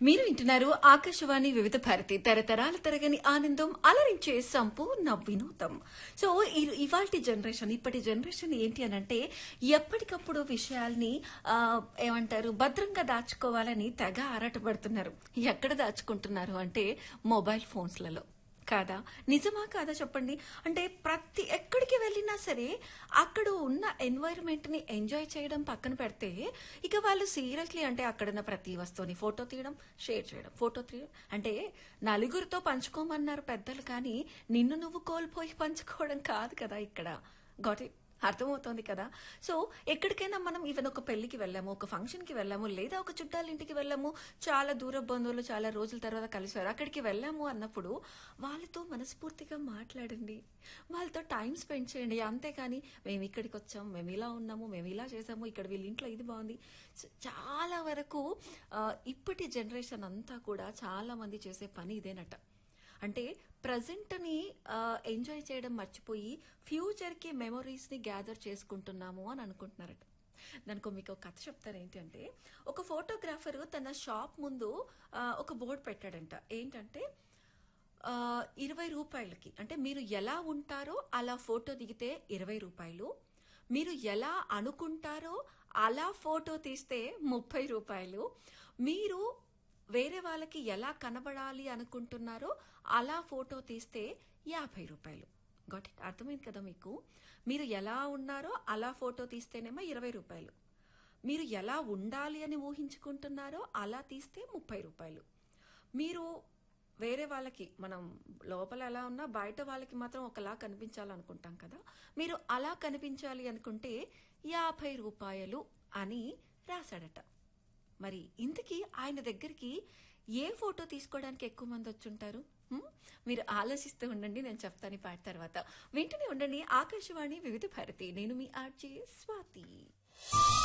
మీరు వింటున్నారు ఆకాశవాణి వివిధ భారతి తరతరాల తరగని ఆనందం అలరించే సంపూర్ణ వినోదం సో ఇవాళ జనరేషన్ ఇప్పటి జనరేషన్ ఏంటి అని అంటే ఎప్పటికప్పుడు విషయాల్ని ఆ, ఏమంటారు భద్రంగా దాచుకోవాలని తెగ ఆరాటపడుతున్నారు ఎక్కడ దాచుకుంటున్నారు అంటే మొబైల్ ఫోన్స్లలో కాదా నిజమా కాదా చెప్పండి అంటే ప్రతి ఎక్కడికి వెళ్ళినా సరే అక్కడ ఉన్న ఎన్వైరన్మెంట్ ని ఎంజాయ్ చేయడం పక్కన పెడితే ఇక వాళ్ళు సీరియస్లీ అంటే అక్కడున్న ప్రతి వస్తువుని ఫోటో తీయడం షేర్ చేయడం ఫోటో తీయడం అంటే నలుగురితో పంచుకోమన్నారు పెద్దలు కానీ నిన్ను నువ్వు కోల్పోయి పంచుకోవడం కాదు కదా ఇక్కడ గాట్ ఇట్ అర్థమవుతోంది కదా సో ఎక్కడికైనా మనం ఈవెన్ ఒక పెళ్లికి వెళ్ళాము ఒక ఫంక్షన్ కి వెళ్ళాము లేదా ఒక చుట్టాల ఇంటికి వెళ్ళాము చాలా దూర బంధువులు చాలా రోజుల తర్వాత కలిసారు అక్కడికి వెళ్ళాము అన్నప్పుడు వాళ్ళతో మనస్ఫూర్తిగా మాట్లాడండి వాళ్ళతో టైం స్పెండ్ చేయండి అంతేకాని మేము ఇక్కడికి వచ్చాం మేము ఇలా ఉన్నాము మేము ఇలా చేసాము ఇక్కడ వీళ్ళ ఇంట్లో ఇది బాగుంది సో చాలా వరకు ఆ, ఇప్పటి జనరేషన్ అంతా కూడా చాలా మంది చేసే పని ఇదేనట అంటే ప్రజెంట్ని ఎంజాయ్ చేయడం మర్చిపోయి ఫ్యూచర్కి మెమొరీస్ని గ్యాదర్ చేసుకుంటున్నాము అని అనుకుంటున్నారట దానికి మీకు ఒక కథ చెప్తారు ఏంటంటే ఒక ఫోటోగ్రాఫర్ తన షాప్ ముందు ఆ, ఒక బోర్డు పెట్టాడంట ఏంటంటే ఆ, ఇరవై రూపాయలకి అంటే మీరు ఎలా ఉంటారో అలా ఫోటో దిగితే ఇరవై రూపాయలు మీరు ఎలా అనుకుంటారో అలా ఫోటో తీస్తే ముప్పై రూపాయలు మీరు వేరే వాళ్ళకి ఎలా కనబడాలి అనుకుంటున్నారో అలా ఫోటో తీస్తే యాభై రూపాయలు గాట్ ఇట్ అర్థమైంది కదా మీకు మీరు ఎలా ఉన్నారో అలా ఫోటో తీస్తేనేమో ఇరవై రూపాయలు మీరు ఎలా ఉండాలి అని ఊహించుకుంటున్నారో అలా తీస్తే ముప్పై రూపాయలు మీరు వేరే వాళ్ళకి మనం లోపల ఎలా ఉన్నా బయట వాళ్ళకి మాత్రం ఒకలా కనిపించాలనుకుంటాం కదా మీరు అలా కనిపించాలి అనుకుంటే యాభై రూపాయలు అని రాశాడట మరి ఇంతకీ ఆయన దగ్గరికి ఏ ఫోటో తీసుకోవడానికి ఎక్కువ మంది వచ్చుంటారు హ్మ్? మీరు ఆలోచిస్తూ ఉండండి నేను చెప్తాను ఈ పాట తర్వాత వింటూనే ఉండండి ఆకాశవాణి వివిధ భారతి నేను మీ ఆర్జే స్వాతి